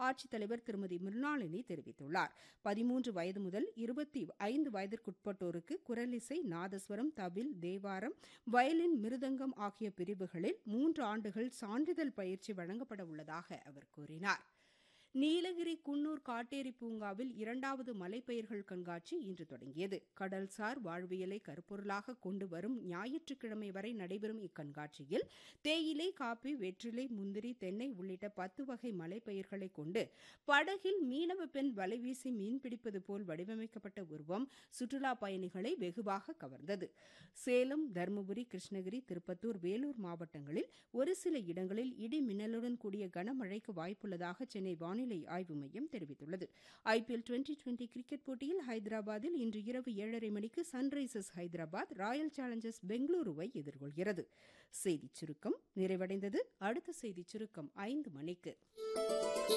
ஆட்சித்தலைவர் திருமதி மிருணாளினி தெரிவித்துள்ளார் பதிமூன்று வயது முதல் இருபத்தி ஐந்து வயதிற்குட்பட்டோருக்கு குரலிசை நாதஸ்வரம் தவில் தேவாரம் வயலின் மிருதங்கம் ஆகிய பிரிவுகளில் மூன்று ஆண்டுகள் சான்றிதழ் பயிற்சி வழங்கப்பட உள்ளதாக அவர் கூறினார் நீலகிரி குன்னூர் காட்டேரி பூங்காவில் இரண்டாவது மலைப்பயிர்கள் கண்காட்சி இன்று தொடங்கியது கடல்சார் வாழ்வியலை கருப்பொருளாக கொண்டு வரும் ஞாயிற்றுக்கிழமை வரை நடைபெறும் இக்கண்காட்சியில் தேயிலை காப்பி வெற்றிலை முந்திரி தென்னை உள்ளிட்ட பத்து வகை மலைப்பயிர்களை கொண்டு படகில் மீனவ பெண் வலைவீசி மீன்பிடிப்பது போல் வடிவமைக்கப்பட்ட உருவம் சுற்றுலா பயணிகளை வெகுவாக கவர்ந்தது சேலம் தருமபுரி கிருஷ்ணகிரி திருப்பத்தூர் வேலூர் மாவட்டங்களில் ஒரு சில இடங்களில் இடி மின்னலுடன் கூடிய கனமழைக்கு வாய்ப்புள்ளதாக சென்னை வானிலை வானிலை ஆய்வு மையம் தெரிவித்துள்ளது ஐபிஎல் டுவெண்டி டுவெண்டி கிரிக்கெட் போட்டியில் ஹைதராபாத்தில் இன்று இரவு ஏழரை மணிக்கு சன்ரைசர்ஸ் ஹைதராபாத் ராயல் சேலஞ்சர்ஸ் பெங்களூருவை எதிர்கொள்கிறது செய்திச் சுருக்கம் நிறைவடைந்தது அடுத்த செய்திச் சுருக்கம் ஐந்து மணிக்கு